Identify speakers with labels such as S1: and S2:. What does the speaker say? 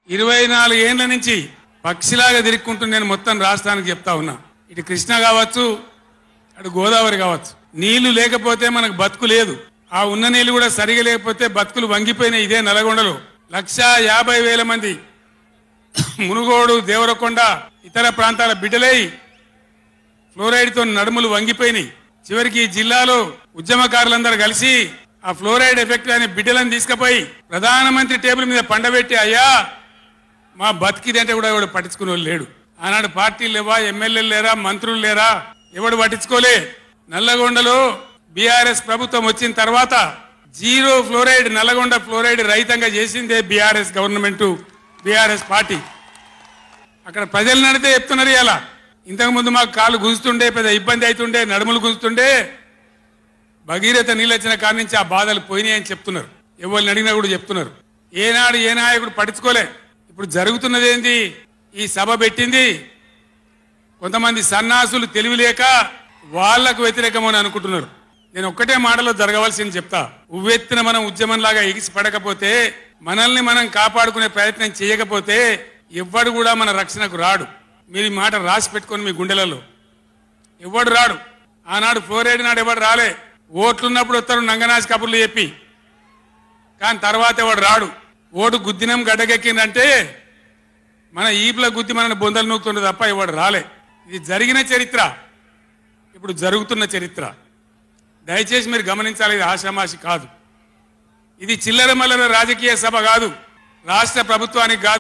S1: ఇరవై నాలుగు ఏండ్ల నుంచి పక్షిలాగా తిరుక్కుంటూ నేను మొత్తం రాష్ట్రానికి చెప్తా ఉన్నా ఇటు కృష్ణ కావచ్చు అటు గోదావరి కావచ్చు నీళ్లు లేకపోతే మనకు బతుకు లేదు ఆ ఉన్న నీళ్లు కూడా సరిగా లేకపోతే బతుకులు వంగిపోయినాయి ఇదే నల్గొండలో లక్ష యాభై వేల మంది మునుగోడు దేవరకొండ ఇతర ప్రాంతాల బిడ్డలై ఫ్లోరైడ్తో నడుములు వంగిపోయినాయి చివరికి ఈ జిల్లాలో ఉద్యమకారులందరూ కలిసి ఆ ఫ్లోరైడ్ ఎఫెక్ట్ అనే బిడ్డలను తీసుకుపోయి ప్రధానమంత్రి టేబుల్ మీద పండబెట్టి అయ్యా మా బతికిదంటే కూడా ఎవడు పట్టించుకునే వాళ్ళు లేడు ఆనాడు పార్టీలు లేవా ఎమ్మెల్యేలు లేరా మంత్రులు లేరా ఎవడు పట్టించుకోలే నల్లగొండలో బీఆర్ఎస్ ప్రభుత్వం వచ్చిన తర్వాత జీరో ఫ్లోరైడ్ నల్లగొండ ఫ్లోరైడ్ రహితంగా చేసిందే బీఆర్ఎస్ గవర్నమెంట్ బీఆర్ఎస్ పార్టీ అక్కడ ప్రజలు నడితే చెప్తున్నారు ఇలా ఇంతకు ముందు మాకు కాలు గుంజుతుండే పెద్ద ఇబ్బంది అవుతుండే నడుములు గుంజుతుండే భగీరథ నీళ్ళు వచ్చిన కాడి నుంచి ఆ బాధలు పోయినాయి అని చెప్తున్నారు ఎవరిని అడిగినా కూడా చెప్తున్నారు ఏనాడు ఏ నాయకుడు పట్టించుకోలే ఇప్పుడు జరుగుతున్నది ఏంది ఈ సభ పెట్టింది కొంతమంది సన్నాసులు తెలివి లేక వాళ్లకు వ్యతిరేకమని అనుకుంటున్నారు నేను ఒక్కటే మాటలో జరగవలసింది చెప్తా ఉవ్వెత్తిన మనం ఉద్యమంలాగా ఎగిసి పడకపోతే మనల్ని మనం కాపాడుకునే ప్రయత్నం చేయకపోతే ఎవ్వడు కూడా మన రక్షణకు రాడు మీరు ఈ మాట రాసి పెట్టుకొని మీ గుండెలలో ఎవడు రాడు ఆనాడు ఫ్లోరైడ్ నాడు ఎవడు రాలే ఓట్లున్నప్పుడు వస్తారు నంగనాసి కబుర్లు చెప్పి కానీ తర్వాత ఎవడు రాడు ఓటు గుద్దినం గడ్డకెక్కిందంటే మన ఈపుల గుద్ది మన బొందలు నూకుతుండే తప్ప ఎవడు రాలే ఇది జరిగిన చరిత్ర ఇప్పుడు జరుగుతున్న చరిత్ర దయచేసి మీరు గమనించాలి ఇది ఆషామాషి కాదు ఇది చిల్లర మల్లర రాజకీయ సభ కాదు రాష్ట్ర ప్రభుత్వానికి కాదు